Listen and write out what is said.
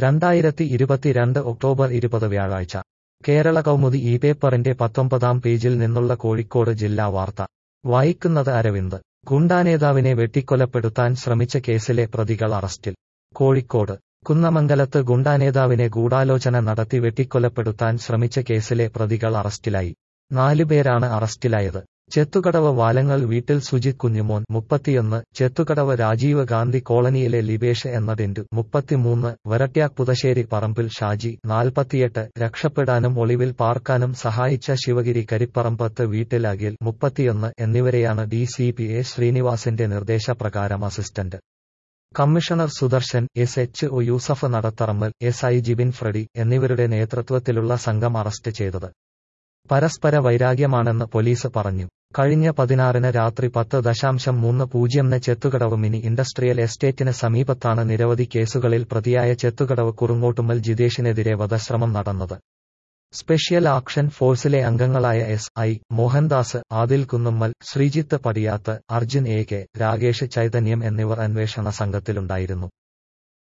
രണ്ടായിരത്തി ഇരുപത്തിരണ്ട് ഒക്ടോബർ ഇരുപത് വ്യാഴാഴ്ച കേരള കൗമുദി ഈ പേപ്പറിന്റെ പത്തൊമ്പതാം പേജിൽ നിന്നുള്ള കോഴിക്കോട് ജില്ലാ വാർത്ത വായിക്കുന്നത് അരവിന്ദ് ഗുണ്ടാനേതാവിനെ വെട്ടിക്കൊലപ്പെടുത്താൻ ശ്രമിച്ച കേസിലെ പ്രതികൾ അറസ്റ്റിൽ കോഴിക്കോട് കുന്നമംഗലത്ത് ഗുണ്ടാനേതാവിനെ ഗൂഢാലോചന നടത്തി വെട്ടിക്കൊലപ്പെടുത്താൻ ശ്രമിച്ച കേസിലെ പ്രതികൾ അറസ്റ്റിലായി നാലുപേരാണ് അറസ്റ്റിലായത് ചെത്തുകടവ് വാലങ്ങൾ വീട്ടിൽ സുജിത് കുഞ്ഞുമോൻ മുപ്പത്തിയൊന്ന് ചെത്തുകടവ് രാജീവ് ഗാന്ധി കോളനിയിലെ ലിബേഷ് എന്ന ടിൻഡു മുപ്പത്തിമൂന്ന് വരട്ട്യാക് പുതശ്ശേരി പറമ്പിൽ ഷാജി നാൽപ്പത്തിയെട്ട് രക്ഷപ്പെടാനും ഒളിവിൽ പാർക്കാനും സഹായിച്ച ശിവഗിരി കരിപ്പറമ്പത്ത് വീട്ടിൽ അഖിൽ മുപ്പത്തിയൊന്ന് എന്നിവരെയാണ് ഡി സി പി എ ശ്രീനിവാസിന്റെ നിർദ്ദേശപ്രകാരം assistant commissioner Sudarshan S H O Yusuf Nadatharammal S I Jibin Freddy എന്നിവരുടെ നേതൃത്വത്തിലുള്ള സംഘം അറസ്റ്റ് ചെയ്തത് പരസ്പര വൈരാഗ്യമാണെന്ന് പോലീസ് പറഞ്ഞു കഴിഞ്ഞ പതിനാറിന് രാത്രി പത്ത് ദശാംശം മൂന്ന് പൂജ്യംന് ചെത്തുകടവ് മിനി ഇൻഡസ്ട്രിയൽ എസ്റ്റേറ്റിന് സമീപത്താണ് നിരവധി കേസുകളിൽ പ്രതിയായ ചെത്തുകടവ് കുറുങ്ങോട്ടുമ്മൽ ജിതേഷിനെതിരെ വധശ്രമം നടന്നത് സ്പെഷ്യൽ ആക്ഷൻ ഫോഴ്സിലെ അംഗങ്ങളായ S I Mohandas Adil Kunnummal Sreejith Padiyath Arjun A K Rakesh Chaithanyam എന്നിവർ അന്വേഷണ സംഘത്തിലുണ്ടായിരുന്നു